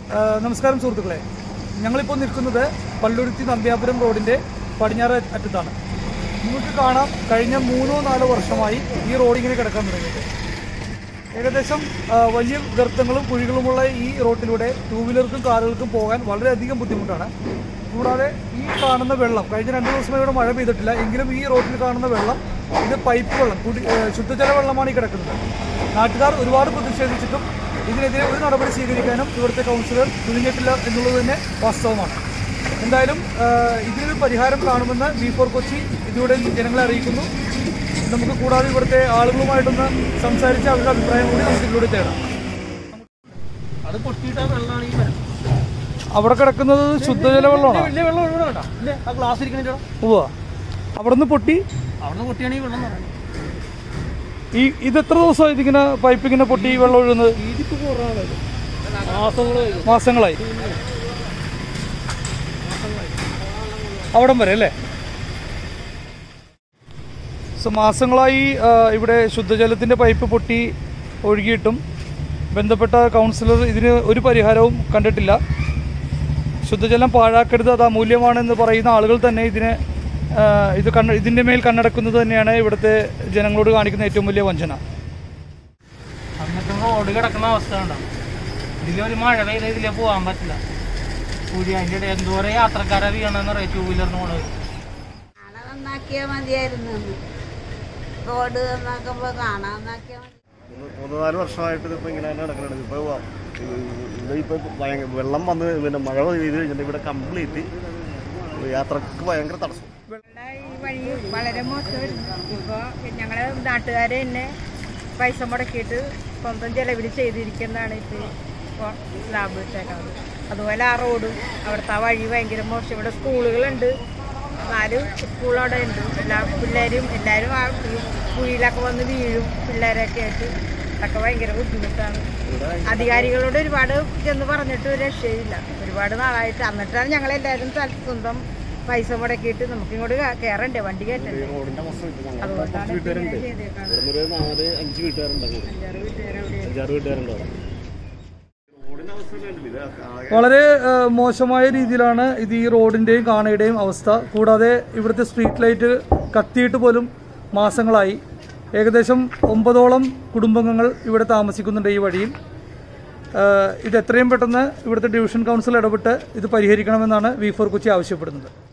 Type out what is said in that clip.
ആ, നമസ്കാരം സുഹൃത്തുക്കളെ ഞങ്ങളിപ്പോൾ നിൽക്കുന്നത് പള്ളുരുത്തി നമ്പ്യാപുരം റോഡിൻ്റെ പടിഞ്ഞാറ് അറ്റത്താണ് നിങ്ങൾക്ക് കാണാം കഴിഞ്ഞ മൂന്നോ നാലോ വർഷമായി ഈ റോഡ് ഇങ്ങനെ കിടക്കാൻ തുടങ്ങിയിട്ട് ഏകദേശം ആ, വലിയ ഗർത്തങ്ങളും കുഴികളുമുള്ള ഈ റോട്ടിലൂടെ ടൂ വീലർക്കും കാറുകൾക്കും പോകാൻ വളരെയധികം ബുദ്ധിമുട്ടാണ് കൂടാതെ ഈ കാണുന്ന വെള്ളം കഴിഞ്ഞ രണ്ട് ദിവസമായി ഇവിടെ മഴ പെയ്തിട്ടില്ല എങ്കിലും ഈ റോട്ടിൽ കാണുന്ന വെള്ളം ഇത് പൈപ്പ് വെള്ളം കുടി ഏ, ശുദ്ധജല വെള്ളമാണ് ഈ കിടക്കുന്നത് നാട്ടുകാർ ഒരുപാട് പ്രതിഷേധിച്ചിട്ടും ഇതിനെതിരെ ഒരു നടപടി സ്വീകരിക്കാനും ഇവിടുത്തെ കൗൺസിലർ തുനിഞ്ഞിട്ടില്ല എന്നുള്ളത് തന്നെ വാസ്തവമാണ് എന്തായാലും ആ, ഇതിനൊരു പരിഹാരം കാണുമെന്ന് ബി ഫോർ കൊച്ചി ഇതിലൂടെ ജനങ്ങളെ അറിയിക്കുന്നു നമുക്ക് കൂടാതെ ഇവിടുത്തെ ആളുകളുമായിട്ടൊന്ന് സംസാരിച്ച് അവരുടെ അഭിപ്രായം കൂടി നമുക്ക് ഇതിലൂടെ തേടാം അത് പൊട്ടിയിട്ട വെള്ളമാണ് ഈ മരം അവിടെ കിടക്കുന്നത് ശുദ്ധജല വെള്ളമാണോ വലിയ വെള്ളം ഇവിടെ വേണ്ട ഇല്ലേ ആ ഗ്ലാസ് ഇരിക്കണ ഉവ്വ അവിടെ നിന്ന് പൊട്ടി അവിടെ നിന്ന് പൊട്ടിയാണ് ഈ വെള്ളം എന്ന് പറയുന്നത് ഈ ഇത് എത്ര ദിവസമായി ഇതിങ്ങനെ പൈപ്പ് ഇങ്ങനെ പൊട്ടി ഈ വെള്ളം ഒഴുകുന്നത് ഇതിപ്പോ കുറവാണ് മാസങ്ങൾ മാസങ്ങളായി അവിടം വരെ അല്ലേ സോ മാസങ്ങളായി ആ, ഇവിടെ ശുദ്ധജലത്തിൻ്റെ പൈപ്പ് പൊട്ടി ഒഴുകിയിട്ടും ബന്ധപ്പെട്ട കൗൺസിലർ ഇതിന് ഒരു പരിഹാരവും കണ്ടിട്ടില്ല ശുദ്ധജലം പാഴാക്കരുത് അത് അമൂല്യമാണെന്ന് പറയുന്ന ആളുകൾ തന്നെ ഇതിനെ ആ, ഇത് കണ്ണ ഇതിൻ്റെ മേൽ കണ്ണടക്കുന്നത് തന്നെയാണ് ഇവിടുത്തെ ജനങ്ങളോട് കാണിക്കുന്ന ഏറ്റവും വലിയ വഞ്ചന എന്നിട്ടും റോഡ് കിടക്കുന്ന അവസ്ഥ ഉണ്ടാവും ഇതിലെ ഒരു മഴ പെയ്ത ഇതിലെ പോകാൻ പറ്റില്ല കൂടി അതിൻ്റെ ഇടയിൽ എന്തോരം യാത്രക്കാരെ വീണെന്ന് പറയാം ടൂ വീലറിന് പോണത് നാളെ നന്നാക്കിയാൽ മതിയായിരുന്നു എന്ന്. റോഡ് നന്നാക്കുമ്പോൾ കാണാൻ നന്നാക്കിയാൽ മതി മൂന്ന് മൂന്ന് നാല് വർഷമായിട്ട് ഇതിപ്പോൾ ഇങ്ങനെ തന്നെ നടക്കുന്നത് ഇപ്പോൾ ഇവിടെ ഇപ്പോൾ ഭയങ്കര വെള്ളം വന്ന് പിന്നെ മഴ പെയ്ത് കഴിഞ്ഞിട്ട് ഇവിടെ കംപ്ലീറ്റ് യാത്രക്ക് ഭയങ്കര തടസ്സം ഇവിടെ ഈ വഴി വളരെ മോശമായിരുന്നു ഇപ്പോൾ ഞങ്ങളെ നാട്ടുകാരെ തന്നെ പൈസ മുടക്കിയിട്ട് സ്വന്തം ചെലവിൽ ചെയ്തിരിക്കുന്നതാണ് ഇപ്പോൾ ഇപ്പോൾ സ്ലാബ് ഇട്ടേക്കുന്നത് അതുപോലെ ആ റോഡും അവിടുത്തെ ആ വഴി ഭയങ്കര മോശം ഇവിടെ സ്കൂളുകളുണ്ട് നാല് സ്കൂളവിടെ ഉണ്ട് എല്ലാ പിള്ളേരും എല്ലാവരും ആ ഈ കുഴിയിലൊക്കെ വന്ന് വീഴും പിള്ളേരൊക്കെ ആയിട്ട് അതൊക്കെ ഭയങ്കര ബുദ്ധിമുട്ടാണ് അധികാരികളോട് ഒരുപാട് ചെന്ന് പറഞ്ഞിട്ട് ഒരു രക്ഷയില്ല ഒരുപാട് നാളായിട്ട് എന്നിട്ടാണ് ഞങ്ങളെല്ലാവരും ത- സ്വന്തം പൈസ മുടക്കിയിട്ട് നമുക്ക് ഇങ്ങോട്ട് കേ- കയറണ്ടേ വണ്ടി കയറ്റണ്ടേ റോഡിൻ്റെ അവസ്ഥ ഇപ്പോൾ ഞങ്ങൾ അതുകൊണ്ടാണ് കുറച്ച് വീട്ടുകാരുണ്ട് ഇങ്ങനെ ചെയ്തേക്കുന്നത്. ഇവിടെ ഒരു നാല് അഞ്ച് വീട്ടുകാരുണ്ട് അങ്ങനെ അഞ്ചാറ് വീട്ടുകാരവിടെ അഞ്ചാറ് വീട്ടുകാരുണ്ട് അവിടെ റോഡിൻ്റെ അവസ്ഥ കണ്ടില്ലേ? ഇത് ആകെ വളരെ ആ, മോശമായ രീതിയിലാണ് ഇത് ഈ റോഡിൻ്റെയും കാണയുടെയും അവസ്ഥ കൂടാതെ ഇവിടുത്തെ സ്ട്രീറ്റ് ലൈറ്റ് കത്തിയിട്ട് പോലും മാസങ്ങളായി ഏകദേശം ഒമ്പതോളം കുടുംബങ്ങൾ ഇവിടെ താമസിക്കുന്നുണ്ട് ഈ വഴിയിൽ ആ, ഇത് എത്രയും പെട്ടെന്ന് ഇവിടുത്തെ ഡിവിഷൻ കൗൺസിൽ ഇടപെട്ട് ഇത് പരിഹരിക്കണമെന്നാണ് വി ഫോർ കൊച്ചി ആവശ്യപ്പെടുന്നത്